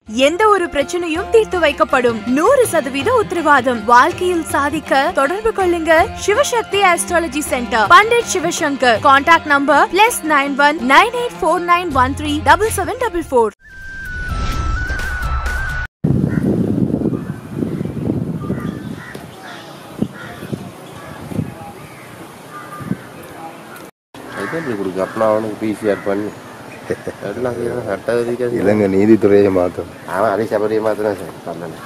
எந்த ஒரு பிரச்சனையும் தீர்த்து வைக்கப்படும் நூறு சதவீத உத்தரவாதம் வாழ்க்கையில் சாதிக்க தொடர்பு கொள்ளுங்க Sivasakthi astrology centre Pandit Sivasankar contact number plus nine one nine eight four nine one three double seven double four அதுதான் இப்படி கொடுக்கு அப்போ நான் அவனுக்கு பிசிஆர் பண்ணி அதெல்லாம் செய்யணும் சட்ட விதிக்காது இலங்கை நீதித்துறையை மாற்றும் அவன் அதே சபரியை மாத்திரம் சார் பண்ணல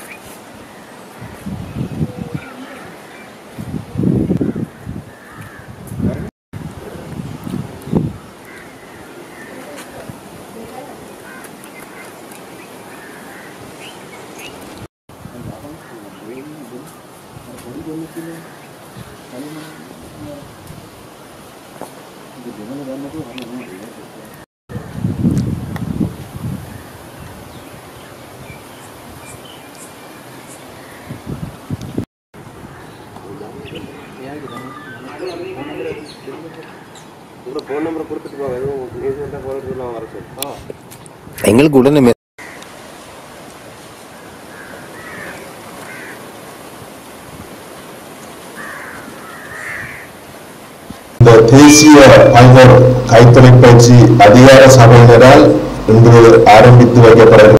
உங்களோட ஃபோன் நம்பரை கொடுத்துட்டு போங்க எதுவும் நியூஸ் வந்தால் போகிறதுக்கு வர சார் எங்களுக்கு உடனே மெ- இந்த தேசிய பல்வர் கைத்தொலைபேசி அதிகார சபையினரால் இன்று ஆரம்பித்து வைக்கப்பட